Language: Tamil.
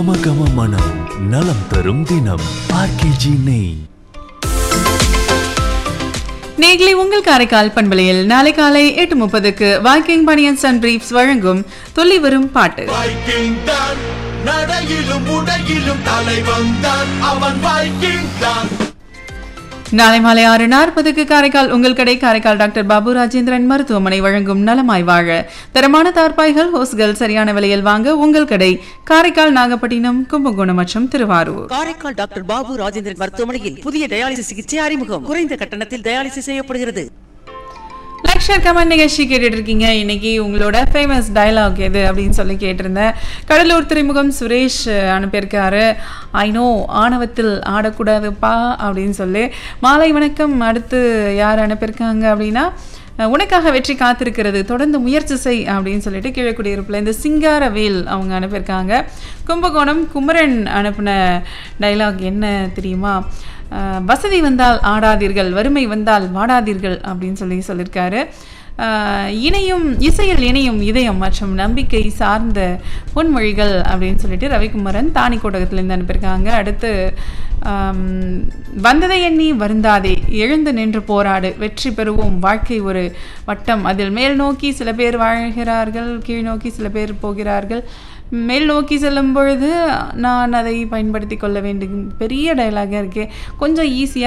கம கம மனம் நலம் தரும் தினம் ஆர்கேஜி நெய் நேர்களை உங்கள் காரைக்கால் பண்பலையில் நாளை காலை எட்டு முப்பதுக்கு வாக்கிங் பனியன்ஸ் அண்ட் பிரீப்ஸ் வழங்கும் துள்ளி வரும் பாட்டு வைக்கிங் தான் நடையிலும் உடையிலும் தலைவன் தான் அவன் வைக்கிங் தான் நாளை மாலை ஆறு நாற்பதுக்கு காரைக்கால் உங்கள் கடை காரைக்கால் டாக்டர் பாபு ராஜேந்திரன் மருத்துவமனை வழங்கும் நலமாய் வாழ தரமான தார்பாய்கள் ஹோஸ்கள் சரியான விலையில் வாங்க உங்கள் கடை காரைக்கால் நாகப்பட்டினம் கும்பகோணம் மற்றும் திருவாரூர் காரைக்கால் டாக்டர் பாபு ராஜேந்திரன் மருத்துவமனையில் புதிய டயாலிசிஸ் சிகிச்சை அறிமுகம் குறைந்த கட்டணத்தில் டயாலிசிஸ் செய்யப்படுகிறது லக்ஷர் கமெண்ட் நிகழ்ச்சி கேட்டுட்டு இருக்கீங்க இன்னைக்கு உங்களோட ஃபேமஸ் டயலாக் எது அப்படின்னு சொல்லி கேட்டிருந்தேன் கடலூர் துறைமுகம் சுரேஷ் அனுப்பியிருக்காரு ஐ நோ ஆணவத்தில் ஆடக்கூடாதுப்பா அப்படின்னு சொல்லி மாலை வணக்கம் அடுத்து யார் அனுப்பியிருக்காங்க அப்படின்னா அஹ், உனக்காக வெற்றி காத்திருக்கிறது தொடர்ந்து முயற்சி செய் அப்படின்னு சொல்லிட்டு கீழக்குடியிருப்பில் இந்த சிங்காரவேல் அவங்க அனுப்பியிருக்காங்க கும்பகோணம் குமரன் அனுப்பின டைலாக் என்ன தெரியுமா அஹ், வசதி வந்தால் ஆடாதீர்கள் வறுமை வந்தால் வாடாதீர்கள் அப்படின்னு சொல்லி சொல்லியிருக்காரு அஹ், இணையும் இசையில் இணையும் இதயம் மற்றும் நம்பிக்கை சார்ந்த பொன்மொழிகள் அப்படின்னு சொல்லிட்டு ரவிக்குமரன் தானி கோட்டகத்திலேருந்து அனுப்பியிருக்காங்க அடுத்து ஆம், வந்ததை எண்ணி வருந்தாதே எழுந்து நின்று போராடு வெற்றி பெறுவோம் வாழ்க்கை ஒரு வட்டம் அதில் மேல் நோக்கி சில பேர் வாழ்கிறார்கள் கீழ் நோக்கி சில பேர் போகிறார்கள் மேல் நோக்கி செல்லும் பொழுது நான் அதை பயன்படுத்தி கொள்ள வேண்டும் பெரிய டயலாகாக இருக்கே கொஞ்சம் ஈஸியாக